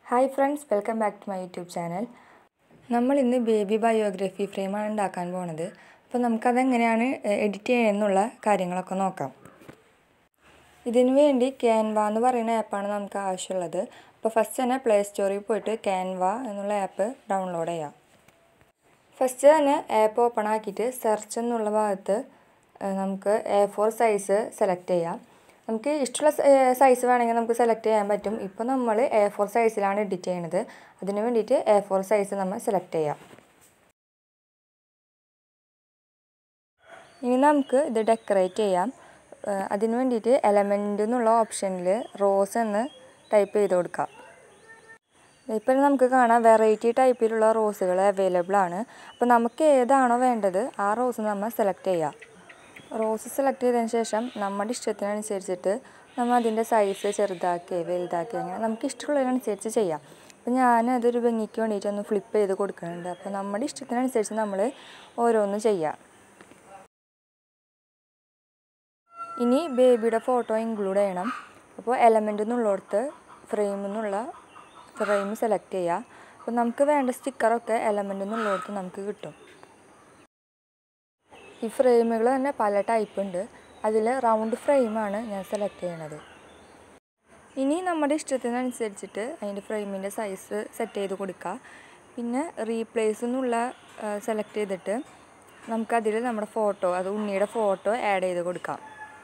hi friends welcome back to my YouTube channel നമ്മൾ ഇന്ന് baby biography ഫ്രെയിമാണ് ഉണ്ടാക്കാൻ പോണത് അപ്പോൾ നമുക്കതെങ്ങനെയാണ് എഡിറ്റ് ചെയ്യുന്നുള്ള കാര്യങ്ങളൊക്കെ നോക്കാം ഇതിനു വേണ്ടി ക്യാൻവ എന്ന് പറയുന്ന ആപ്പാണ് നമുക്ക് ആവശ്യമുള്ളത് അപ്പോൾ ഫസ്റ്റ് തന്നെ പ്ലേ സ്റ്റോറിൽ പോയിട്ട് ക്യാൻവ എന്നുള്ള ആപ്പ് ഡൗൺലോഡ് ചെയ്യാം ഫസ്റ്റ് തന്നെ ആപ്പ് ഓപ്പൺ ആക്കിയിട്ട് സെർച്ച് എന്നുള്ള ഭാഗത്ത് നമുക്ക് എ ഫോർ സൈസ് സെലക്ട് ചെയ്യാം നമുക്ക് ഇഷ്ടമുള്ള സൈസ് വേണമെങ്കിൽ നമുക്ക് സെലക്ട് ചെയ്യാൻ പറ്റും ഇപ്പോൾ നമ്മൾ എ ഫോർ സൈസിലാണ് എഡിറ്റ് ചെയ്യുന്നത് അതിന് വേണ്ടിയിട്ട് എ ഫോർ സൈസ് നമ്മൾ സെലക്ട് ചെയ്യാം ഇനി നമുക്ക് ഇത് ഡെക്കറേറ്റ് ചെയ്യാം അതിന് വേണ്ടിയിട്ട് എലമെൻ്റ് എന്നുള്ള ഓപ്ഷനിൽ റോസ് എന്ന് ടൈപ്പ് ചെയ്ത് കൊടുക്കാം ഇപ്പം നമുക്ക് കാണാം വെറൈറ്റി ടൈപ്പിലുള്ള റോസുകൾ അവൈലബിൾ ആണ് അപ്പോൾ നമുക്ക് ഏതാണോ വേണ്ടത് ആ റോസ് നമ്മൾ സെലക്ട് ചെയ്യാം റോസ് സെലക്ട് ചെയ്തതിന് ശേഷം നമ്മുടെ ഇഷ്ടത്തിനനുസരിച്ചിട്ട് നമ്മൾ അതിൻ്റെ സൈസ് ചെറുതാക്കി വലുതാക്കി അങ്ങനെ നമുക്ക് ഇഷ്ടമുള്ളതിനനുസരിച്ച് ചെയ്യാം അപ്പോൾ ഞാൻ അതൊരു ഭംഗിക്ക് വേണ്ടിയിട്ട് ഒന്ന് ഫ്ലിപ്പ് ചെയ്ത് കൊടുക്കുന്നുണ്ട് അപ്പോൾ നമ്മുടെ ഇഷ്ടത്തിനനുസരിച്ച് നമ്മൾ ഓരോന്ന് ചെയ്യാം ഇനി ബേബിയുടെ ഫോട്ടോ ഇൻക്ലൂഡ് ചെയ്യണം അപ്പോൾ എലമെൻ്റ് എന്നുള്ളിടത്ത് ഫ്രെയിം എന്നുള്ള ഫ്രെയിം സെലക്ട് ചെയ്യുക അപ്പോൾ നമുക്ക് വേണ്ട സ്റ്റിക്കറൊക്കെ എലമെൻ്റ് എന്നുള്ളിടത്ത് നമുക്ക് കിട്ടും ഈ ഫ്രെയിമുകൾ തന്നെ പല ടൈപ്പ് ഉണ്ട് അതിൽ റൗണ്ട് ഫ്രെയിമാണ് ഞാൻ സെലക്ട് ചെയ്യണത് ഇനി നമ്മുടെ ഇഷ്ടത്തിനനുസരിച്ചിട്ട് അതിൻ്റെ ഫ്രെയിമിൻ്റെ സൈസ് സെറ്റ് ചെയ്ത് കൊടുക്കുക പിന്നെ റീപ്ലേസ് എന്നുള്ള സെലക്ട് ചെയ്തിട്ട് നമുക്കതിൽ നമ്മുടെ ഫോട്ടോ അത് ഉണ്ണിയുടെ ഫോട്ടോ ആഡ് ചെയ്ത് കൊടുക്കാം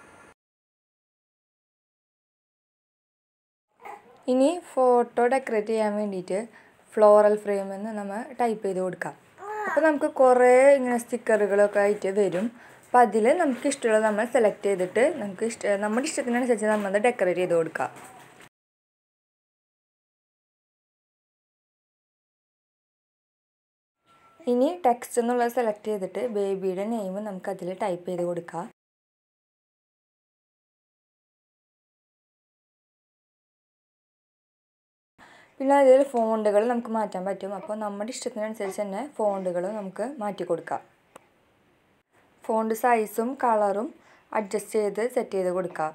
ഇനി ഫോട്ടോ ഡെക്കറേറ്റ് ചെയ്യാൻ വേണ്ടിയിട്ട് ഫ്ലോറൽ ഫ്രെയിം എന്ന് നമ്മൾ ടൈപ്പ് ചെയ്ത് കൊടുക്കാം അപ്പോൾ നമുക്ക് കുറേ ഇങ്ങനെ സ്റ്റിക്കറുകളൊക്കെ ആയിട്ട് വരും അപ്പോൾ അതിൽ നമുക്ക് ഇഷ്ടമുള്ളത് നമ്മൾ സെലക്ട് ചെയ്തിട്ട് നമുക്ക് ഇഷ്ട നമ്മുടെ ഇഷ്ടത്തിനനുസരിച്ച് നമ്മൾ ഡെക്കറേറ്റ് ചെയ്ത് കൊടുക്കാം ഇനി ടെക്സ്റ്റ് എന്നുള്ളത് സെലക്ട് ചെയ്തിട്ട് ബേബിയുടെ നെയിം നമുക്ക് അതിൽ ടൈപ്പ് ചെയ്ത് കൊടുക്കാം പിന്നെ അതിൽ ഫോണ്ടുകൾ നമുക്ക് മാറ്റാൻ പറ്റും അപ്പോൾ നമ്മുടെ ഇഷ്ടത്തിനനുസരിച്ച് തന്നെ ഫോണ്ടുകൾ നമുക്ക് മാറ്റി കൊടുക്കാം ഫോണ്ട് സൈസും കളറും അഡ്ജസ്റ്റ് ചെയ്ത് സെറ്റ് ചെയ്ത് കൊടുക്കാം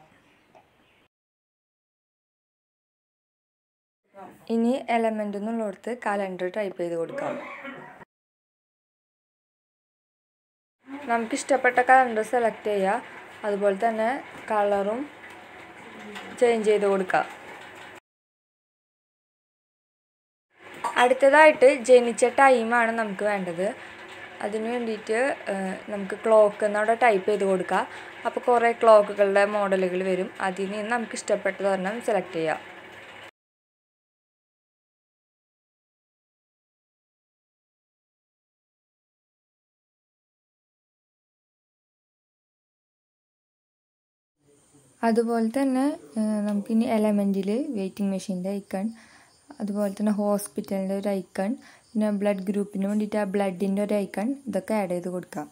ഇനി എലമെൻ്റ് എന്നുള്ളിടത്ത് കലണ്ടർ ടൈപ്പ് ചെയ്ത് കൊടുക്കാം നമുക്ക് ഇഷ്ടപ്പെട്ട കലണ്ടർ സെലക്ട് ചെയ്യുക അതുപോലെ തന്നെ കളറും ചേഞ്ച് ചെയ്ത് കൊടുക്കാം അടുത്തതായിട്ട് ജനിച്ച ടൈമാണ് നമുക്ക് വേണ്ടത് അതിന് വേണ്ടിയിട്ട് നമുക്ക് ക്ലോക്ക് എന്നവിടെ ടൈപ്പ് ചെയ്ത് കൊടുക്കുക അപ്പോൾ കുറേ ക്ലോക്കുകളുടെ മോഡലുകൾ വരും അതിൽ നിന്ന് നമുക്ക് ഇഷ്ടപ്പെട്ടത് ഒരെണ്ണം സെലക്ട് ചെയ്യാം അതുപോലെ തന്നെ നമുക്കിനി എലമെൻറ്റിൽ വെയിറ്റിംഗ് മെഷീൻ്റെ ഐക്കൺ അതുപോലെ തന്നെ ഹോസ്പിറ്റലിൻ്റെ ഒരു ഐക്കൺ പിന്നെ ബ്ലഡ് ഗ്രൂപ്പിന് വേണ്ടിയിട്ട് ആ ബ്ലഡിൻ്റെ ഒരു ഐക്കൺ ഇതൊക്കെ ആഡ് ചെയ്ത് കൊടുക്കാം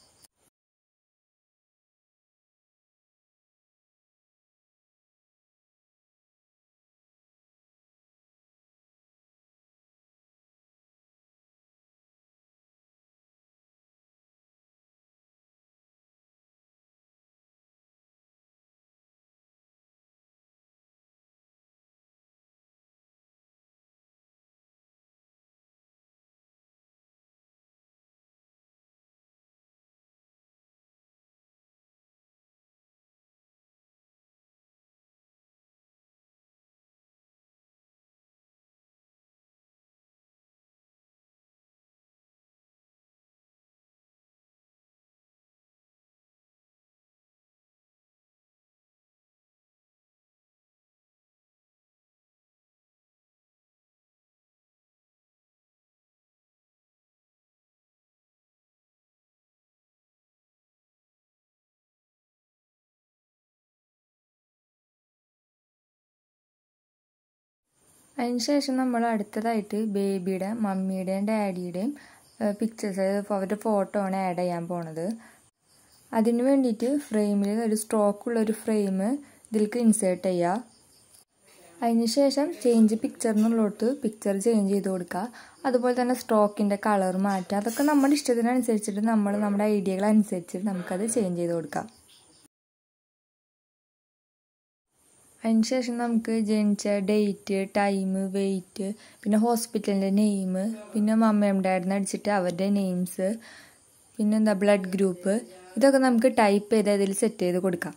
അതിനുശേഷം നമ്മൾ അടുത്തതായിട്ട് ബേബിയുടെ മമ്മിയുടെയും ഡാഡിയുടെയും പിക്ചേഴ്സ് അവരുടെ ഫോട്ടോ ആണ് ആഡ് ചെയ്യാൻ പോണത് അതിന് വേണ്ടിയിട്ട് ഫ്രെയിമിൽ ഒരു സ്ട്രോക്കുള്ള ഒരു ഫ്രെയിം ഇതിലേക്ക് ഇൻസേർട്ട് ചെയ്യുക അതിനുശേഷം ചേഞ്ച് പിക്ചർ എന്നുള്ളിടത്ത് പിക്ചർ ചേഞ്ച് ചെയ്ത് കൊടുക്കുക അതുപോലെ തന്നെ സ്ട്രോക്കിൻ്റെ കളർ മാറ്റുക അതൊക്കെ നമ്മുടെ ഇഷ്ടത്തിനനുസരിച്ചിട്ട് നമ്മൾ നമ്മുടെ ഐഡിയകൾ അനുസരിച്ചിട്ട് നമുക്കത് ചേഞ്ച് ചെയ്ത് കൊടുക്കാം അതിന് ശേഷം നമുക്ക് ജനിച്ച ഡേറ്റ് ടൈം വെയിറ്റ് പിന്നെ ഹോസ്പിറ്റലിൻ്റെ നെയിം പിന്നെ മമ്മയും ഡാഡിന്ന് അടിച്ചിട്ട് അവരുടെ നെയിംസ് പിന്നെ എന്താ ബ്ലഡ് ഗ്രൂപ്പ് ഇതൊക്കെ നമുക്ക് ടൈപ്പ് ചെയ്ത് അതിൽ സെറ്റ് ചെയ്ത് കൊടുക്കാം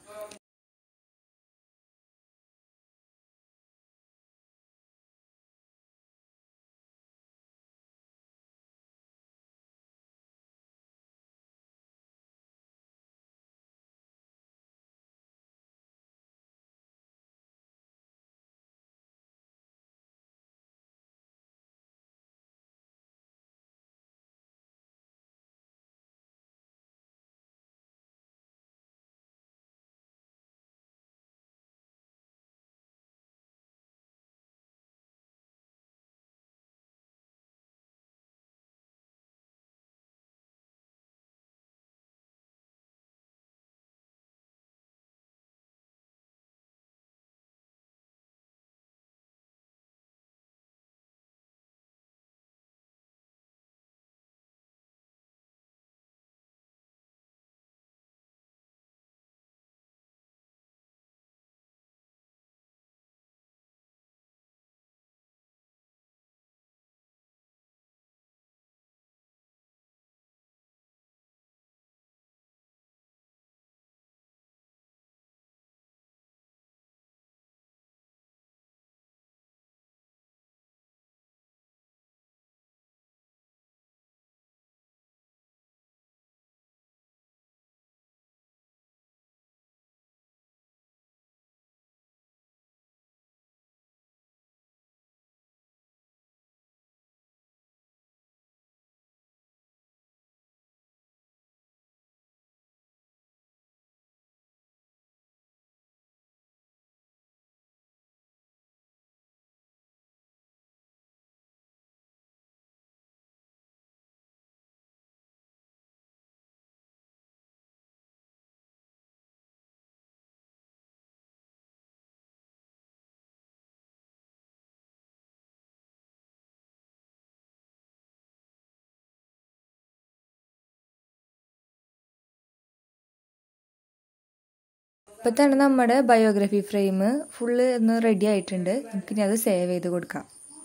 ഇപ്പം തന്നെ നമ്മുടെ ബയോഗ്രഫി ഫ്രെയിം ഫുള്ള് ഒന്ന് റെഡി ആയിട്ടുണ്ട് നമുക്കിനി അത് സേവ് ചെയ്ത് കൊടുക്കാം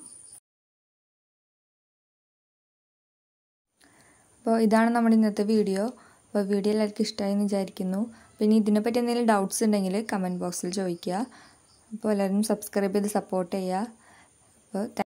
അപ്പോൾ ഇതാണ് നമ്മുടെ ഇന്നത്തെ വീഡിയോ അപ്പോൾ വീഡിയോ എല്ലാവർക്കും ഇഷ്ടമായി എന്ന് വിചാരിക്കുന്നു പിന്നെ ഇതിനെപ്പറ്റി എന്തെങ്കിലും ഡൗട്ട്സ് ഉണ്ടെങ്കിൽ കമൻറ്റ് ബോക്സിൽ ചോദിക്കുക അപ്പോൾ എല്ലാവരും സബ്സ്ക്രൈബ് ചെയ്ത് സപ്പോർട്ട് ചെയ്യുക അപ്പോൾ